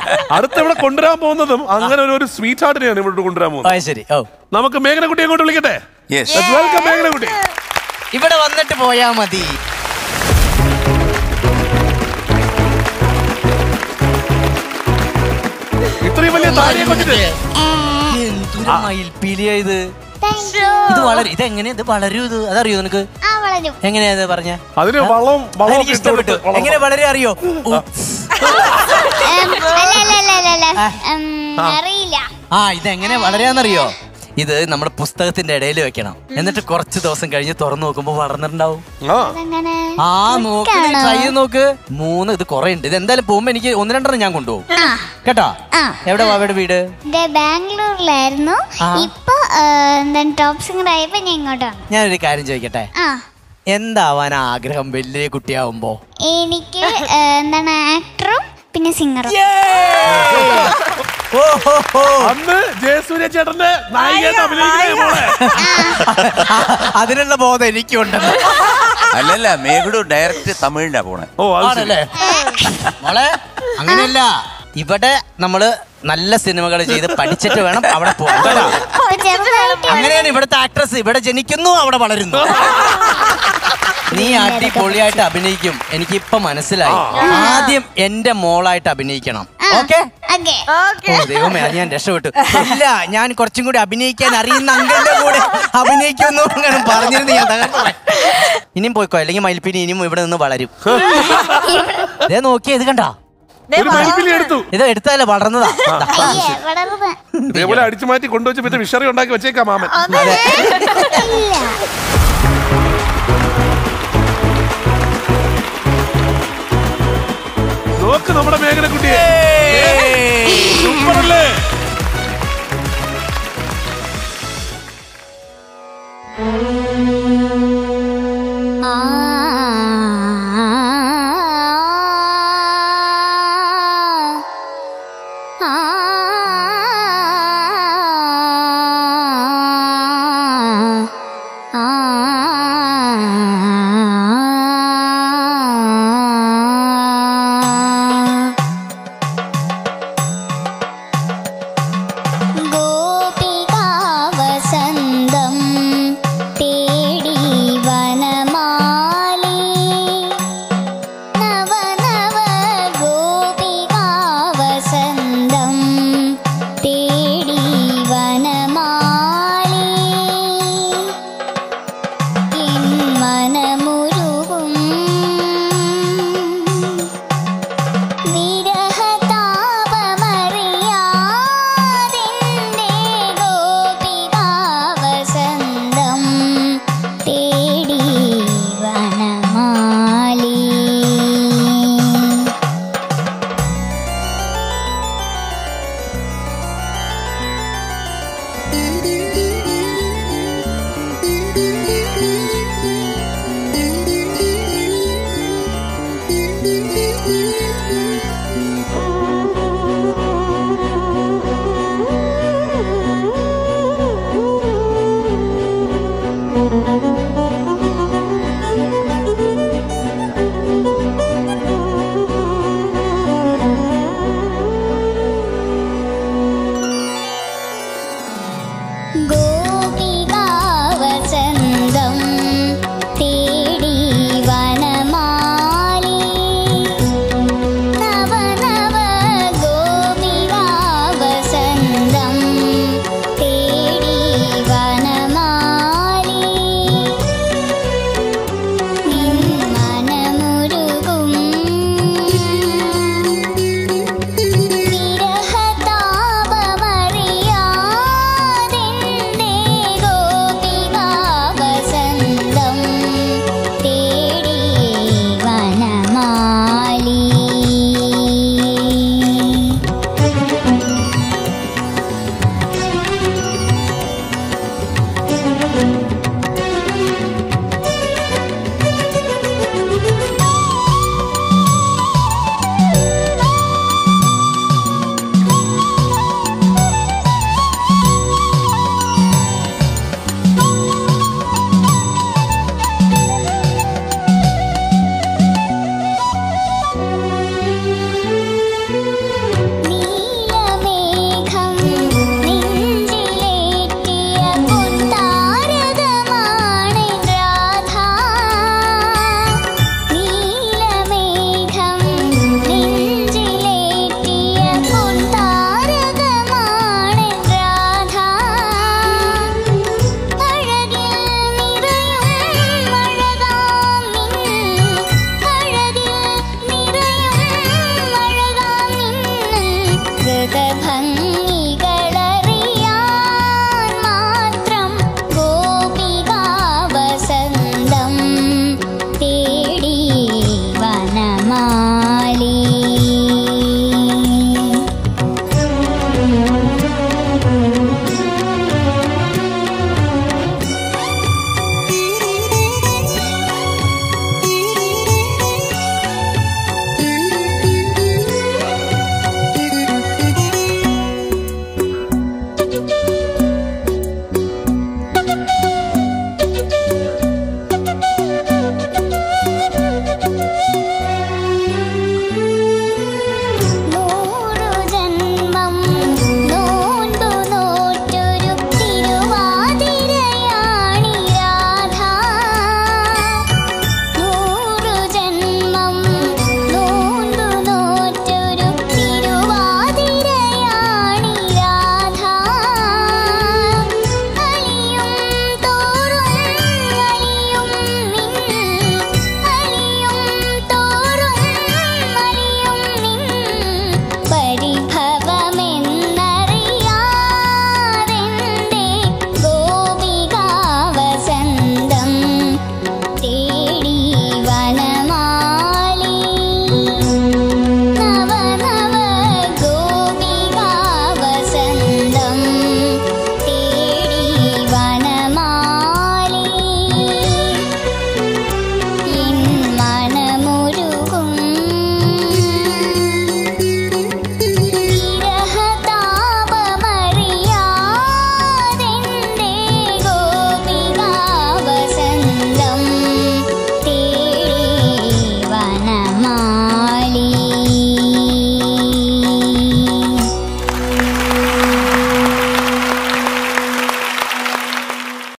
അടുത്ത ഇവിടെ കൊണ്ടുവരാൻ പോകുന്നതും അങ്ങനെ ഒരു- ഒരു സ്വീറ്റ് ഹാർട്ടിനെയാണ് ഇവിടെ കൊണ്ടുവരാൻ ആ പോകുന്നത് ശരി ഓ നമുക്ക് മേഘനക്കുട്ടി അങ്ങോട്ട് വിളിക്കട്ടെ Yes. വെൽക്കം മേഘനക്കുട്ടി ഇവിടെ വന്നിട്ട് പോയാ മതി ഇത്രയും വലിയ താടിയെ കൊണ്ടിട്ട് എന്തൊരു മയിൽപ്പീലിയാ ഇത് Thank you. ഇത് വളരും ഇത് എങ്ങനെയാ ഇത് വളരൂ ഇത് അതറിയോ നിനക്ക് ആ വളരും എങ്ങനെയാ ഇത് പറഞ്ഞ അതിന് വളം വളം എനിക്ക് ഇഷ്ടപ്പെട്ടു എങ്ങനെ വളരെ അറിയോ ഉ. ഉം, അല്ല അല്ല അല്ല അല്ല അല്ല ഉം, അറിയില്ല ആ ഇതെങ്ങനെ വളരാന്നറിയോ ഇത് നമ്മുടെ പുസ്തകത്തിന്റെ ഇടയിൽ വെക്കണം എന്നിട്ട് കുറച്ച് ദിവസം കഴിഞ്ഞ് തുറന്നു നോക്കുമ്പോ വളർന്നിട്ടുണ്ടാവും ആ അതെങ്ങനെ ആ നോക്ക് എനിക്കാണോ? ട്രൈ ചെയ്ത് നോക്ക് മൂന്ന് ഇത് കുറെ ഉണ്ട് ഇത് എന്തായാലും പോകുമ്പോ എനിക്ക് ഒന്ന് രണ്ടെണ്ണം ഞാൻ കൊണ്ടുപോകും ആ കേട്ടോ ആ എവിടെ വാവയുടെ വീട് ഇത് ബാംഗ്ലൂരിലായിരുന്നു ആ. ഇപ്പൊ ആ, എന്താണ് ടോപ്പ് സിംഗർ ആയപ്പോ ഞാൻ ഇങ്ങോട്ട് വന്നു ഞാനൊരു കാര്യം ചോദിക്കട്ടെ ആ എന്താവാൻ ആഗ്രഹം വലിയ കുട്ടിയാവുമ്പോ എനിക്ക് ആ, എന്താണ് ആക്ടറും പിന്നെ സിംഗറും ഓ, ഹോ, ഹോ. അന്ന് ജയസൂര്യ ചേട്ടന്റെ നായികയായിട്ട് അഭിനയിക്കുന്ന മോളെ അതിനുള്ള ബോധം എനിക്കുണ്ട് അല്ലല്ല മേഘടു ഡയറക്റ്റ് തമിഴിലാ പോണേ ഓ അത് ശരി. ആണല്ലേ മോളെ അങ്ങനെയല്ല ഇവിടെ നമ്മള് നല്ല സിനിമകൾ ചെയ്ത് പഠിച്ചിട്ട് വേണം അവിടെ പോകാൻ കേട്ടോ? ഇപ്പൊ ചെറുതായിട്ട് അങ്ങനെയാണ് ഇവിടുത്തെ ആക്ട്രസ് ഇവിടെ ജനിക്കുന്നു അവിടെ വളരുന്നു നീ അടിപൊളിയായിട്ട് അഭിനയിക്കും എനിക്ക് ഇപ്പൊ മനസ്സിലായി ആദ്യം എന്റെ മോളായിട്ട് അഭിനയിക്കണം ഓക്കെ ഓക്കെ ഓ ദൈവമേ അത് ഞാൻ രക്ഷപ്പെട്ടു ഇല്ല ഞാൻ കുറച്ചും കൂടി അഭിനയിക്കാൻ അറിയുന്ന അങ്കിളിന്റെ കൂടെ അഭിനയിക്കുന്നു അങ്ങനെ പറഞ്ഞിരുന്നു ഞാൻ തകർന്നു പോയി. ഇനിയും പോയിക്കോ അല്ലെങ്കിൽ മയിൽപ്പിനി ഇനിയും ഇവിടെ നിന്ന് വളരും ഇതേ നോക്കിയേ ഇത് കണ്ടാ ഒരു മൈപ്പിലി എടുത്തു ഇത് എടുത്താലേ വളർന്നതാ ദാ. അയ്യേ വളർന്ന് ഇതേപോലെ അടിച്ചു മാറ്റി കൊണ്ടുവച്ച് പിന്നെ വിഷറി ഉണ്ടാക്കി വെച്ചേക്കാം മാമൻ അതെ. ഇല്ല നോക്ക് നമ്മുടെ മേഘനക്കുട്ടിയെ സൂപ്പറല്ലേ ആ ആ